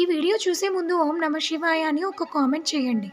video చూసే ముందు ఓం నమ శివాయ అని ఒక కామెంట్ చేయండి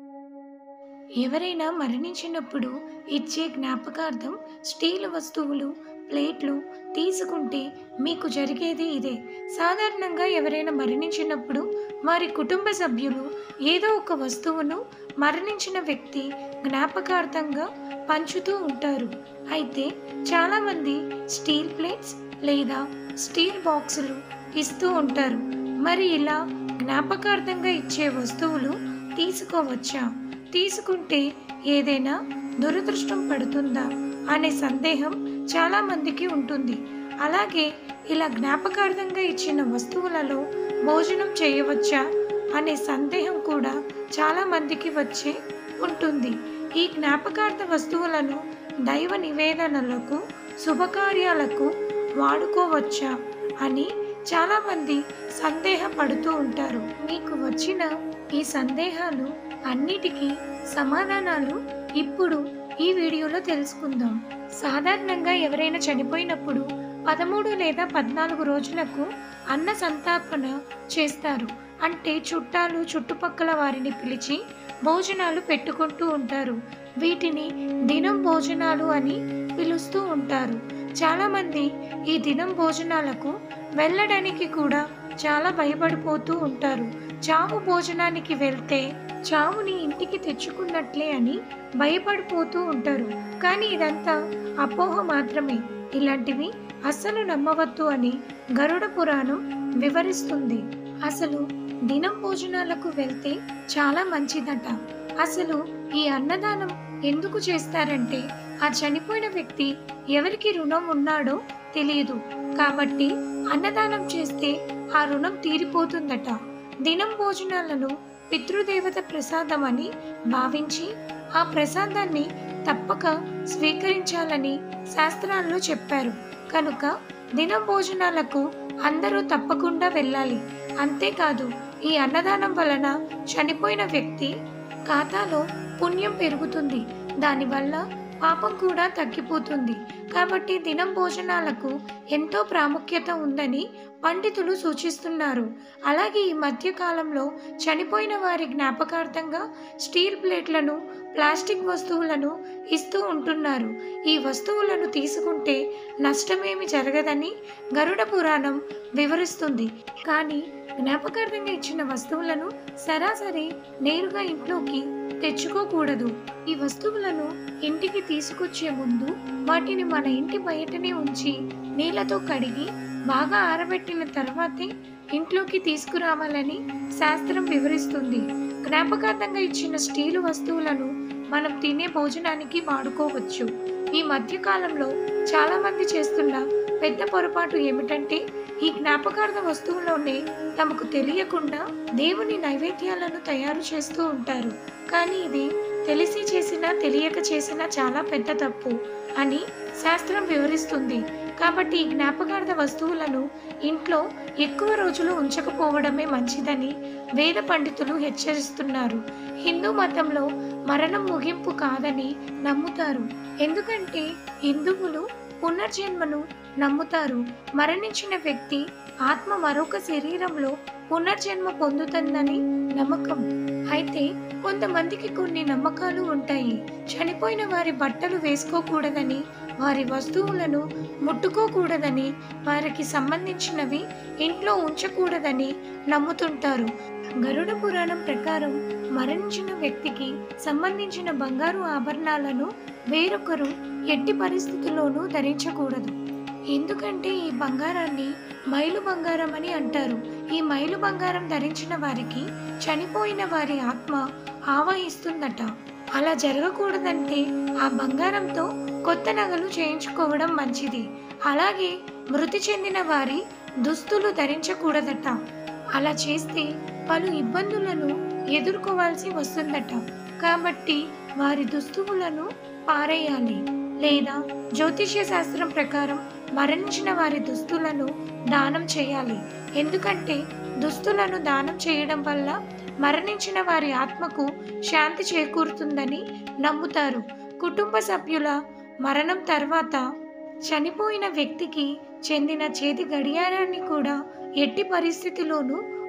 ఎవరైనా మరణించినప్పుడు ఇచ్చే జ్ఞాపకార్థం స్టీల్ వస్తువులు ప్లేట్లు తీసుకుంటే మీకు జరిగేది ఇదే సాధారణంగా ఎవరైనా మరణించినప్పుడు వారి కుటుంబ సభ్యులు ఏదో ఒక వస్తువును మరణించిన వ్యక్తి జ్ఞాపకార్థంగా పంచుతూ ఉంటారు అయితే చాలామంది స్టీల్ ప్లేట్స్ లేదా స్టీల్ బాక్సులు ఇస్తూ ఉంటారు మరి ఇలా జ్ఞాపకార్థంగా ఇచ్చే వస్తువులు తీసుకోవచ్చా తీసుకుంటే ఏదైనా దురదృష్టం పడుతుందా అనే సందేహం చాలా మందికి ఉంటుంది అలాగే ఇలా జ్ఞాపకార్థంగా ఇచ్చిన వస్తువులలో భోజనం చేయవచ్చా అనే సందేహం కూడా చాలా మందికి వచ్చే ఉంటుంది ఈ జ్ఞాపకార్థ వస్తువులను దైవ నివేదనలకు శుభకార్యాలకు వాడుకోవచ్చా అని చాలామంది సందేహపడుతూ ఉంటారు మీకు వచ్చిన ఈ సందేహాలు అన్నిటికీ సమాధానాలు ఇప్పుడు ఈ వీడియోలో తెలుసుకుందాం సాధారణంగా ఎవరైనా చనిపోయినప్పుడు పదమూడు లేదా పద్నాలుగు రోజులకు అన్న సంతాపన చేస్తారు అంటే చుట్టాలు చుట్టుపక్కల వారిని పిలిచి భోజనాలు పెట్టుకుంటూ ఉంటారు వీటిని దినం భోజనాలు అని పిలుస్తూ ఉంటారు చాలామంది ఈ దినం భోజనాలకు వెళ్ళడానికి కూడా చాలా భయపడిపోతూ ఉంటారు చావు భోజనానికి వెళ్తే చావుని ఇంటికి తెచ్చుకున్నట్లే అని భయపడిపోతూ ఉంటారు కానీ ఇదంతా అపోహ మాత్రమే ఇలాంటివి అస్సలు నమ్మవద్దు అని గరుడ పురాణం వివరిస్తుంది అసలు దినం భోజనాలకు వెళ్తే చాలా మంచిదట అసలు ఈ అన్నదానం ఎందుకు చేస్తారంటే ఆ చనిపోయిన వ్యక్తి ఎవరికి రుణం ఉన్నాడో తెలియదు కాబట్టి అన్నదానం చేస్తే ఆ రుణం తీరిపోతుందట దినం భోజనాలను పితృదేవత ప్రసాదం అని భావించి ఆ ప్రసాదాన్ని తప్పక స్వీకరించాలని శాస్త్రాల్లో చెప్పారు కనుక దిన భోజనాలకు అందరూ తప్పకుండా వెళ్ళాలి అంతేకాదు ఈ అన్నదానం వలన చనిపోయిన వ్యక్తి ఖాతాలో పుణ్యం పెరుగుతుంది దానివల్ల పాపం కూడా తగ్గిపోతుంది కాబట్టి దినం భోజనాలకు ఎంతో ప్రాముఖ్యత ఉందని పండితులు సూచిస్తున్నారు అలాగే ఈ మధ్య కాలంలో చనిపోయిన వారి జ్ఞాపకార్థంగా స్టీల్ ప్లేట్లను ప్లాస్టిక్ వస్తువులను ఇస్తూ ఉంటున్నారు ఈ వస్తువులను తీసుకుంటే నష్టమేమి జరగదని గరుడ పురాణం వివరిస్తుంది కానీ జ్ఞాపకార్థంగా ఇచ్చిన వస్తువులను సరాసరి నేరుగా ఇంట్లోకి తెచ్చుకోకూడదు ఈ వస్తువులను ఇంటికి తీసుకొచ్చే ముందు వాటిని మన ఇంటి బయటనే ఉంచి నీళ్లతో కడిగి బాగా ఆరబెట్టిన తర్వాతే ఇంట్లోకి తీసుకురావాలని శాస్త్రం వివరిస్తుంది జ్ఞాపకార్థంగా ఇచ్చిన స్టీలు వస్తువులను మనం తినే భోజనానికి వాడుకోవచ్చు ఈ మధ్య కాలంలో చాలా మంది చేస్తున్న పెద్ద పొరపాటు ఏమిటంటే ఈ జ్ఞాపకార్థ వస్తువులోనే తమకు తెలియకుండా దేవుని నైవేద్యాలను తయారు చేస్తూ ఉంటారు కానీ ఇది తెలిసి చేసినా తెలియక చేసినా చాలా పెద్ద తప్పు అని శాస్త్రం వివరిస్తుంది కాబట్టి ఈ జ్ఞాపకార్థ వస్తువులను ఇంట్లో ఎక్కువ రోజులు ఉంచకపోవడమే మంచిదని వేద పండితులు హెచ్చరిస్తున్నారు హిందూ మతంలో మరణం ముగింపు కాదని నమ్ముతారు ఎందుకంటే హిందువులు పునర్జన్మను నమ్ముతారు మరణించిన వ్యక్తి ఆత్మ మరొక శరీరంలో పునర్జన్మ పొందుతుందని నమ్మకం అయితే కొంతమందికి కొన్ని నమ్మకాలు ఉంటాయి చనిపోయిన వారి బట్టలు వేసుకోకూడదని వారి వస్తువులను ముట్టుకోకూడదని వారికి సంబంధించినవి ఇంట్లో ఉంచకూడదని నమ్ముతుంటారు గరుడ పురాణం ప్రకారం మరణించిన వ్యక్తికి సంబంధించిన బంగారు ఆభరణాలను వేరొకరు ఎట్టి పరిస్థితుల్లోనూ ధరించకూడదు ఎందుకంటే ఈ బంగారాన్ని మైలు బంగారం అని అంటారు ఈ మైలు బంగారం ధరించిన వారికి చనిపోయిన వారి ఆత్మ ఆవాహిస్తుందట అలా జరగకూడదంటే ఆ బంగారంతో కొత్త నగలు చేయించుకోవడం మంచిది అలాగే మృతి చెందిన వారి దుస్తులు ధరించకూడదట అలా చేస్తే పలు ఇబ్బందులను ఎదుర్కోవాల్సి వస్తుందట కాబట్టి వారి దుస్తువులను పారేయాలి లేదా జ్యోతిష్య శాస్త్రం ప్రకారం మరణించిన వారి దుస్తులను దానం చేయాలి ఎందుకంటే దుస్తులను దానం చేయడం వల్ల మరణించిన వారి ఆత్మకు శాంతి చేకూరుతుందని నమ్ముతారు కుటుంబ సభ్యుల మరణం తర్వాత చనిపోయిన వ్యక్తికి చెందిన చేతి గడియారాన్ని కూడా ఎట్టి పరిస్థితిలోనూ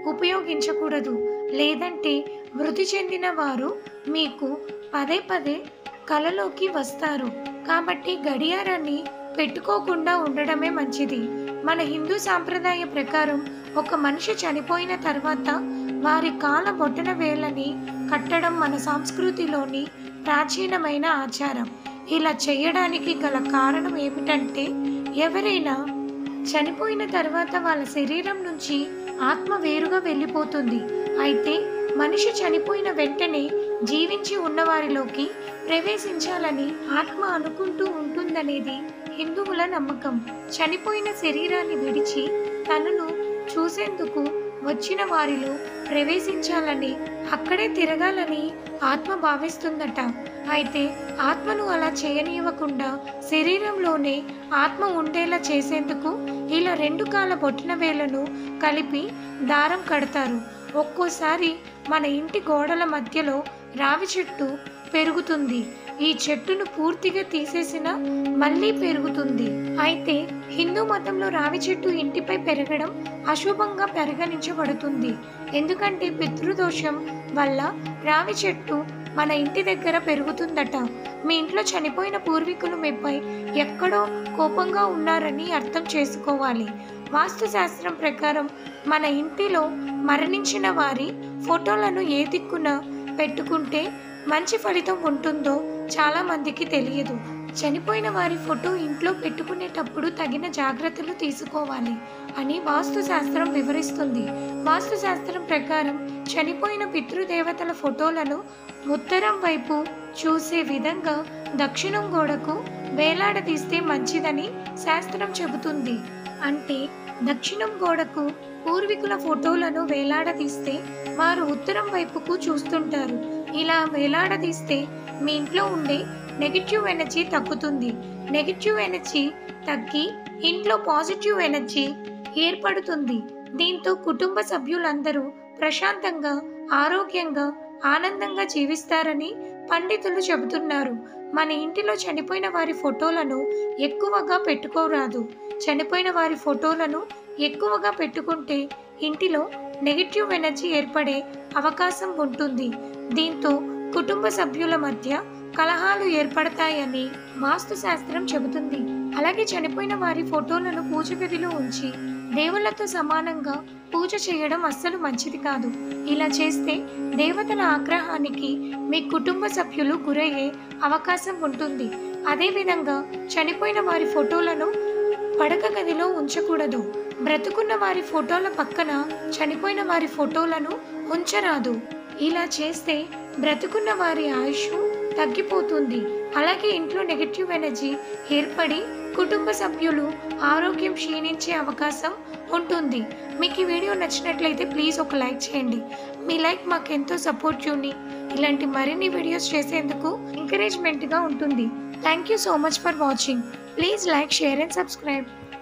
ఉపయోగించకూడదు లేదంటే మృతి చెందిన వారు మీకు పదే పదే కలలోకి వస్తారు కాబట్టి గడియారాన్ని పెట్టుకోకుండా ఉండడమే మంచిది మన హిందూ సాంప్రదాయ ప్రకారం ఒక మనిషి చనిపోయిన తర్వాత వారి కాల బొట్టన వేళ్ళని కట్టడం మన సంస్కృతిలోని ప్రాచీనమైన ఆచారం ఇలా చేయడానికి గల కారణం ఏమిటంటే ఎవరైనా చనిపోయిన తర్వాత వాళ్ళ శరీరం నుంచి ఆత్మ వేరుగా వెళ్ళిపోతుంది అయితే మనిషి చనిపోయిన వెంటనే జీవించి ఉన్నవారిలోకి ప్రవేశించాలని ఆత్మ అనుకుంటూ ఉంటుందనేది హిందువుల నమ్మకం చనిపోయిన శరీరాన్ని విడిచి తనను చూసేందుకు వచ్చిన వారిలో ప్రవేశించాలని అక్కడే తిరగాలని ఆత్మ భావిస్తుందట అయితే ఆత్మను అలా చేయనివ్వకుండా శరీరంలోనే ఆత్మ ఉండేలా చేసేందుకు ఇలా రెండు కాల బొట్టిన వేలను కలిపి దారం కడతారు ఒక్కోసారి మన ఇంటి గోడల మధ్యలో రావి చెట్టు పెరుగుతుంది ఈ చెట్టును పూర్తిగా తీసేసిన మళ్ళీ పెరుగుతుంది అయితే హిందూ మతంలో రావి చెట్టు ఇంటిపై పెరగడం అశుభంగా పరిగణించబడుతుంది ఎందుకంటే పితృదోషం వల్ల రావి చెట్టు మన ఇంటి దగ్గర పెరుగుతుందట మీ ఇంట్లో చనిపోయిన పూర్వీకులు మీపై ఎక్కడో కోపంగా ఉన్నారని అర్థం చేసుకోవాలి వాస్తు శాస్త్రం ప్రకారం మన ఇంటిలో మరణించిన వారి ఫోటోలను ఏ దిక్కున పెట్టుకుంటే మంచి ఫలితం ఉంటుందో చాలా మందికి తెలియదు చనిపోయిన వారి ఫోటో ఇంట్లో పెట్టుకునేటప్పుడు తగిన జాగ్రత్తలు తీసుకోవాలి అని వాస్తు శాస్త్రం వివరిస్తుంది వాస్తు శాస్త్రం ప్రకారం చనిపోయిన పితృదేవతల ఫోటోలను ఉత్తరం వైపు చూసే విధంగా దక్షిణం గోడకు వేలాడదీస్తే మంచిదని శాస్త్రం చెబుతుంది అంటే దక్షిణం గోడకు పూర్వీకుల ఫోటోలను వేలాడదీస్తే వారు ఉత్తరం వైపుకు చూస్తుంటారు ఇలా వేలాడదీస్తే మీ ఇంట్లో ఉండే నెగిటివ్ ఎనర్జీ తగ్గుతుంది నెగిటివ్ ఎనర్జీ తగ్గి ఇంట్లో పాజిటివ్ ఎనర్జీ ఏర్పడుతుంది దీంతో కుటుంబ సభ్యులందరూ ప్రశాంతంగా ఆరోగ్యంగా ఆనందంగా జీవిస్తారని పండితులు చెబుతున్నారు మన ఇంటిలో చనిపోయిన వారి ఫోటోలను ఎక్కువగా పెట్టుకోరాదు చనిపోయిన వారి ఫోటోలను ఎక్కువగా పెట్టుకుంటే ఇంటిలో నెగిటివ్ ఎనర్జీ ఏర్పడే అవకాశం ఉంటుంది దీంతో కుటుంబ సభ్యుల మధ్య కలహాలు ఏర్పడతాయని వాస్తు శాస్త్రం చెబుతుంది అలాగే చనిపోయిన వారి ఫోటోలను పూజ గదిలో ఉంచి దేవుళ్లతో సమానంగా పూజ చేయడం అస్సలు మంచిది కాదు ఇలా చేస్తే దేవతల ఆగ్రహానికి మీ కుటుంబ సభ్యులు గురయ్యే అవకాశం ఉంటుంది అదేవిధంగా చనిపోయిన వారి ఫోటోలను పడక గదిలో ఉంచకూడదు బ్రతుకున్న వారి ఫోటోల పక్కన చనిపోయిన వారి ఫోటోలను ఉంచరాదు ఇలా చేస్తే బ్రతుకున్న వారి ఆయుష్ తగ్గిపోతుంది అలాగే ఇంట్లో నెగటివ్ ఎనర్జీ ఏర్పడి కుటుంబ సభ్యులు ఆరోగ్యం క్షీణించే అవకాశం ఉంటుంది మీకు ఈ వీడియో నచ్చినట్లయితే ప్లీజ్ ఒక లైక్ చేయండి మీ లైక్ మాకు ఎంతో సపోర్ట్ చూని ఇలాంటి మరిన్ని వీడియోస్ చేసేందుకు ఎంకరేజ్మెంట్గా ఉంటుంది thank you so much for watching please like share and subscribe